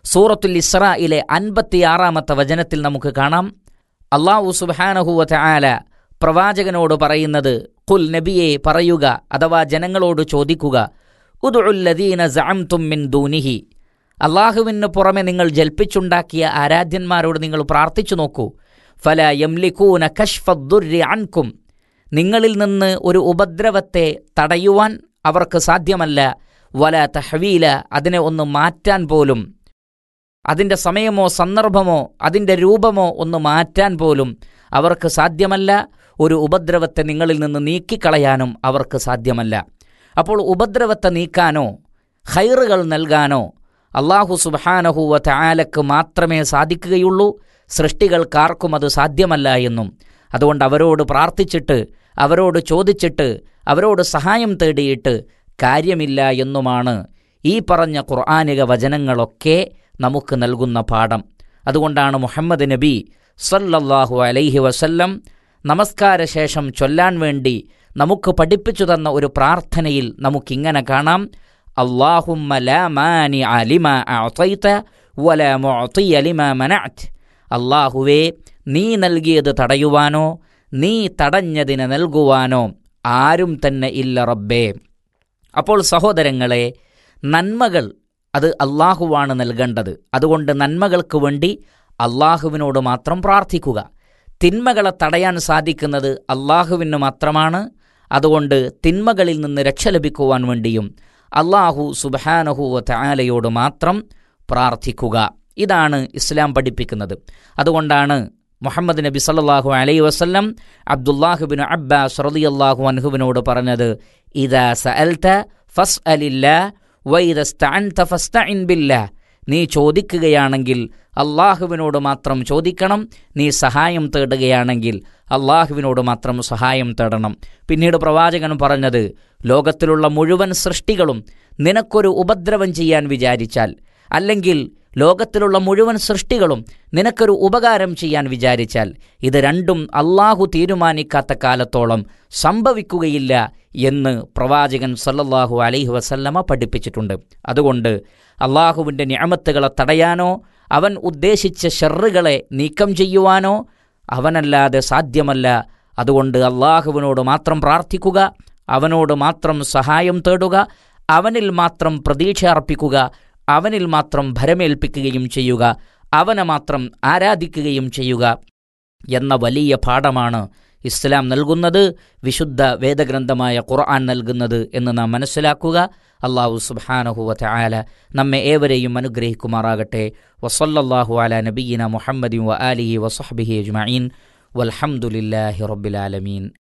സൂറത്തുൽ ഇസ്രായിലെ അൻപത്തിയാറാമത്തെ വചനത്തിൽ നമുക്ക് കാണാം അള്ളാഹു സുബാനഹുവ ആല പ്രവാചകനോട് പറയുന്നത് കുൽ നബിയെ പറയുക അഥവാ ജനങ്ങളോട് ചോദിക്കുക ഉദുല്ലദീന സഅംതും മിൻ ദൂനിഹി അള്ളാഹുവിന് പുറമെ നിങ്ങൾ ജൽപ്പിച്ചുണ്ടാക്കിയ ആരാധ്യന്മാരോട് നിങ്ങൾ പ്രാർത്ഥിച്ചു നോക്കൂ ഫല യംലിക്കൂന കഷ്ഫദ്ദുർരി അൻകും നിങ്ങളിൽ നിന്ന് ഒരു ഉപദ്രവത്തെ തടയുവാൻ അവർക്ക് സാധ്യമല്ല വല തഹവീല അതിനെ ഒന്ന് മാറ്റാൻ പോലും അതിൻ്റെ സമയമോ സന്ദർഭമോ അതിൻ്റെ രൂപമോ ഒന്ന് മാറ്റാൻ പോലും അവർക്ക് സാധ്യമല്ല ഒരു ഉപദ്രവത്തെ നിങ്ങളിൽ നിന്ന് നീക്കിക്കളയാനും അവർക്ക് സാധ്യമല്ല അപ്പോൾ ഉപദ്രവത്തെ നീക്കാനോ ഹൈറുകൾ നൽകാനോ അള്ളാഹു സുബാനഹുവ താലക്ക് മാത്രമേ സാധിക്കുകയുള്ളൂ സൃഷ്ടികൾക്കാർക്കും അത് സാധ്യമല്ല എന്നും അതുകൊണ്ട് അവരോട് പ്രാർത്ഥിച്ചിട്ട് അവരോട് ചോദിച്ചിട്ട് അവരോട് സഹായം തേടിയിട്ട് കാര്യമില്ല എന്നുമാണ് ഈ പറഞ്ഞ ഖുർആാനിക വചനങ്ങളൊക്കെ നമുക്ക് നൽകുന്ന പാഠം അതുകൊണ്ടാണ് മുഹമ്മദ് നബി സല്ലല്ലാഹു അലൈഹി വസല്ലം നമസ്കാരശേഷം ചൊല്ലാൻ വേണ്ടി നമുക്ക് പഠിപ്പിച്ചു തന്ന ഒരു പ്രാർത്ഥനയിൽ നമുക്കിങ്ങനെ കാണാം അള്ളാഹുമ്മ ലാ മാനി അലിമ അഅതൈത വല മുഅതിയ ലിമ മനഅത് അള്ളാഹുവേ നീ നൽകിയത് തടയുവാനോ നീ തടഞ്ഞതിന് നൽകുവാനോ ആരും തന്നെ ഇല്ല റബ്ബേ അപ്പോൾ സഹോദരങ്ങളെ നന്മകൾ അത് അള്ളാഹുവാണ് നൽകേണ്ടത് അതുകൊണ്ട് നന്മകൾക്ക് വേണ്ടി അള്ളാഹുവിനോട് മാത്രം പ്രാർത്ഥിക്കുക തിന്മകളെ തടയാൻ സാധിക്കുന്നത് അള്ളാഹുവിന് മാത്രമാണ് അതുകൊണ്ട് തിന്മകളിൽ നിന്ന് രക്ഷ ലഭിക്കുവാൻ വേണ്ടിയും അള്ളാഹു സുബാനഹുവ താലയോട് മാത്രം പ്രാർത്ഥിക്കുക ഇതാണ് ഇസ്ലാം പഠിപ്പിക്കുന്നത് അതുകൊണ്ടാണ് മുഹമ്മദ് നബി സല്ലാഹു അലൈ വസ്ലം അബ്ദുല്ലാഹുബിൻ അബ്ബാസ് റളിയല്ലാഹു അൻഹുവിനോട് പറഞ്ഞത് ഇതാ സഅൽത ഫസ് അലില്ല വൈദസ്തഅൻത ഫസ്തഇൻ ബില്ലാ നീ ചോദിക്കുകയാണെങ്കിൽ അള്ളാഹുവിനോട് മാത്രം ചോദിക്കണം നീ സഹായം തേടുകയാണെങ്കിൽ അള്ളാഹുവിനോട് മാത്രം സഹായം തേടണം പിന്നീട് പ്രവാചകൻ പറഞ്ഞത് ലോകത്തിലുള്ള മുഴുവൻ സൃഷ്ടികളും നിനക്കൊരു ഉപദ്രവം ചെയ്യാൻ വിചാരിച്ചാൽ അല്ലെങ്കിൽ ലോകത്തിലുള്ള മുഴുവൻ സൃഷ്ടികളും നിനക്കൊരു ഉപകാരം ചെയ്യാൻ വിചാരിച്ചാൽ ഇത് രണ്ടും അള്ളാഹു തീരുമാനിക്കാത്ത കാലത്തോളം സംഭവിക്കുകയില്ല എന്ന് പ്രവാചകൻ സല്ലല്ലാഹു അലൈഹി വസല്ലമ പഠിപ്പിച്ചിട്ടുണ്ട് അതുകൊണ്ട് അള്ളാഹുവിൻ്റെ ഞാമത്തുകളെ തടയാനോ അവൻ ഉദ്ദേശിച്ച ഷെറുകളെ നീക്കം ചെയ്യുവാനോ അവനല്ലാതെ സാധ്യമല്ല അതുകൊണ്ട് അള്ളാഹുവിനോട് മാത്രം പ്രാർത്ഥിക്കുക അവനോട് മാത്രം സഹായം തേടുക അവനിൽ മാത്രം പ്രതീക്ഷ അർപ്പിക്കുക അവനിൽ മാത്രം ഭരമേൽപ്പിക്കുകയും ചെയ്യുക അവനെ മാത്രം ആരാധിക്കുകയും ചെയ്യുക എന്ന വലിയ പാഠമാണ് ഇസ്ലാം നൽകുന്നത് വിശുദ്ധ വേദഗ്രന്ഥമായ ഖുർആൻ നൽകുന്നത് എന്ന് നാം മനസ്സിലാക്കുക അള്ളാഹു സുബാനഹുവ ആല നമ്മെ ഏവരെയും അനുഗ്രഹിക്കുമാറാകട്ടെ വസല്ലല്ലാഹു അല നബീന മുഹമ്മദി വ ആലിഹി വസഹബിഹി അജ്മഈൻ വൽഹംദുലില്ലാഹി റബ്ബിൽ ആലമീൻ